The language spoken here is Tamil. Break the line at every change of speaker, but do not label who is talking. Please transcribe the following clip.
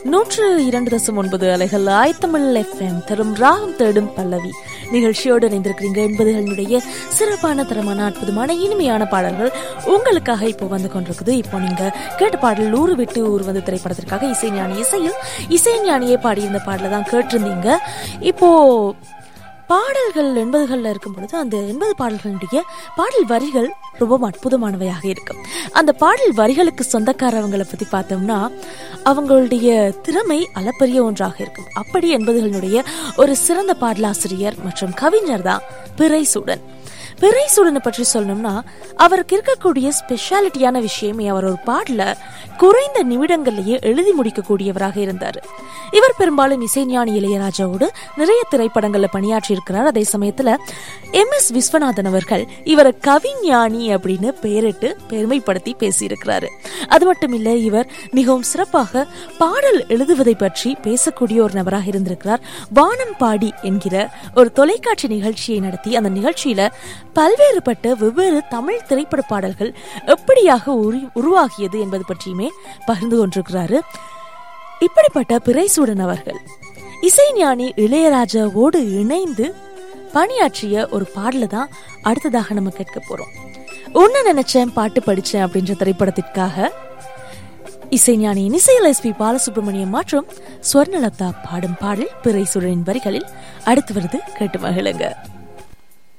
நூற்று இரண்டு தசம் ஒன்பது அலைகள் ஆய்த்தமிழ் எஃப்எம் தரும் ராகம் தேடும் பல்லவி நிகழ்ச்சியோடு இணைந்திருக்கிறீங்க என்பதுகளுடைய சிறப்பான தரமான அற்புதமான இனிமையான பாடல்கள் உங்களுக்காக இப்போ வந்து கொண்டிருக்குது இப்போ நீங்க கேட்ட பாடல் ஊரு விட்டு ஊர் வந்து திரைப்படத்திற்காக இசைஞானி இசையில் இசைஞானியே பாடியிருந்த பாடலை தான் கேட்டிருந்தீங்க இப்போ பாடல்கள் எண்பதுகளில் இருக்கும் பொழுது அந்த எண்பது பாடல்களுடைய பாடல் வரிகள் ரொம்ப அற்புதமானவையாக இருக்கும் அந்த பாடல் வரிகளுக்கு சொந்தக்காரவங்களை பத்தி பார்த்தோம்னா அவங்களுடைய திறமை அளப்பரிய ஒன்றாக இருக்கும் அப்படி எண்பதுகளினுடைய ஒரு சிறந்த பாடலாசிரியர் மற்றும் கவிஞர் தான் பிறைசூடன் பிறைசூடனை பற்றி சொல்லணும்னா அவருக்கு இருக்கக்கூடிய ஸ்பெஷாலிட்டியான விஷயமே அவர் ஒரு பாடல குறைந்த நிமிடங்கள்லயே எழுதி முடிக்கக்கூடியவராக இருந்தார் இவர் பெரும்பாலும் இசைஞானி இளையராஜாவோடு நிறைய திரைப்படங்கள்ல பணியாற்றி இருக்கிறார் அதே சமயத்துல எம் எஸ் விஸ்வநாதன் அவர்கள் இவரை கவிஞானி அப்படின்னு பெயரிட்டு பெருமைப்படுத்தி பேசியிருக்கிறாரு அது மட்டும் இல்ல இவர் மிகவும் சிறப்பாக பாடல் எழுதுவதை பற்றி பேசக்கூடிய ஒரு நபராக இருந்திருக்கிறார் வானம் பாடி என்கிற ஒரு தொலைக்காட்சி நிகழ்ச்சியை நடத்தி அந்த நிகழ்ச்சியில பல்வேறுபட்ட வெவ்வேறு தமிழ் திரைப்பட பாடல்கள் எப்படியாக உரு- உருவாகியது என்பது பற்றியுமே பகிர்ந்து கொண்டிருக்கிறாரு இப்படிப்பட்ட பிறைசூடன் அவர்கள் இசைஞானி இளையராஜாவோடு இணைந்து பணியாற்றிய ஒரு பாடல தான் அடுத்ததாக நம்ம கேட்க போறோம் ஒன்னு நினைச்சேன் பாட்டு படிச்சேன் அப்படின்ற திரைப்படத்திற்காக இசைஞானியின் இசையில் எஸ் பி பாலசுப்ரமணியம் மற்றும் ஸ்வர்ணலதா பாடும் பாடல் பிறைசூழனின் வரிகளில் அடுத்து வருது கேட்டு மகிழுங்க